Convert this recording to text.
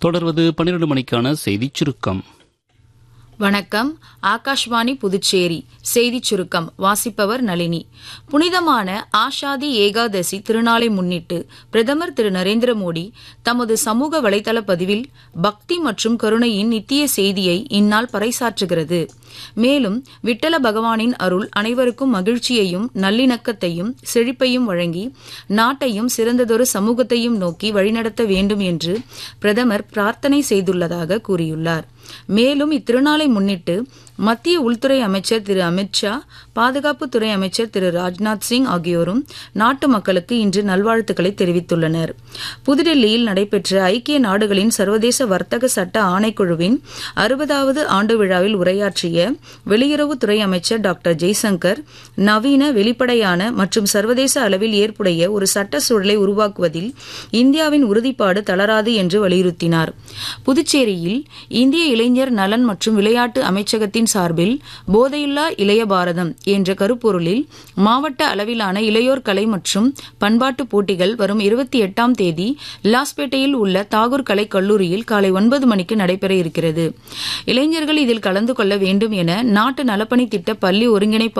தொடர்வது பன்னிரண்டு மணிக்கான செய்திச் சுருக்கம் வணக்கம் ஆகாஷ்வாணி புதுச்சேரி செய்திச் சுருக்கம் வாசிப்பவர் நளினி புனிதமான ஆஷாதி ஏகாதசி திருநாளை முன்னிட்டு பிரதமர் திரு நரேந்திர மோடி தமது சமூக வலைதள பதிவில் பக்தி மற்றும் கருணையின் நித்திய செய்தியை இந்நாள் பறைசாற்றுகிறது மேலும் விட்டல பகவானின் அருள் அனைவருக்கும் மகிழ்ச்சியையும் நல்லிணக்கத்தையும் செழிப்பையும் வழங்கி நாட்டையும் சிறந்ததொரு சமூகத்தையும் நோக்கி வழிநடத்த வேண்டும் என்று பிரதமர் பிரார்த்தனை செய்துள்ளதாக கூறியுள்ளார் மேலும் இத்திருநாளை முன்னிட்டு மத்திய உள்துறை அமைச்சர் திரு அமித்ஷா பாதுகாப்புத்துறை அமைச்சர் திரு ராஜ்நாத் சிங் ஆகியோரும் நாட்டு மக்களுக்கு இன்று நல்வாழ்த்துக்களை தெரிவித்துள்ளனர் புதுடெல்லியில் நடைபெற்ற ஐக்கிய நாடுகளின் சர்வதேச வர்த்தக சட்ட ஆணைக்குழுவின் அறுபதாவது ஆண்டு விழாவில் உரையாற்றிய வெளியுறவுத்துறை அமைச்சர் டாக்டர் ஜெய்சங்கர் நவீன வெளிப்படையான மற்றும் சர்வதேச அளவில் ஏற்புடைய ஒரு சட்ட சூழலை உருவாக்குவதில் இந்தியாவின் உறுதிப்பாடு தளராது என்று வலியுறுத்தினார் புதுச்சேரியில் இந்திய இளைஞர் நலன் மற்றும் விளையாட்டு அமைச்சகத்தின் சார்பில் போதையில்லா இளைய பாரதம் என்ற கருப்பொருளில் மாவட்ட அளவிலான இளையோர் கலை மற்றும் பண்பாட்டு போட்டிகள் வரும் இருபத்தி எட்டாம் தேதி லாஸ்பேட்டையில் உள்ள தாகூர் கலை கல்லூரியில் காலை ஒன்பது மணிக்கு நடைபெற இருக்கிறது இளைஞர்கள் இதில் கலந்து கொள்ள வேண்டும் என நாட்டு நலப்பணி திட்ட பள்ளி ஒருங்கிணைப்பாளர்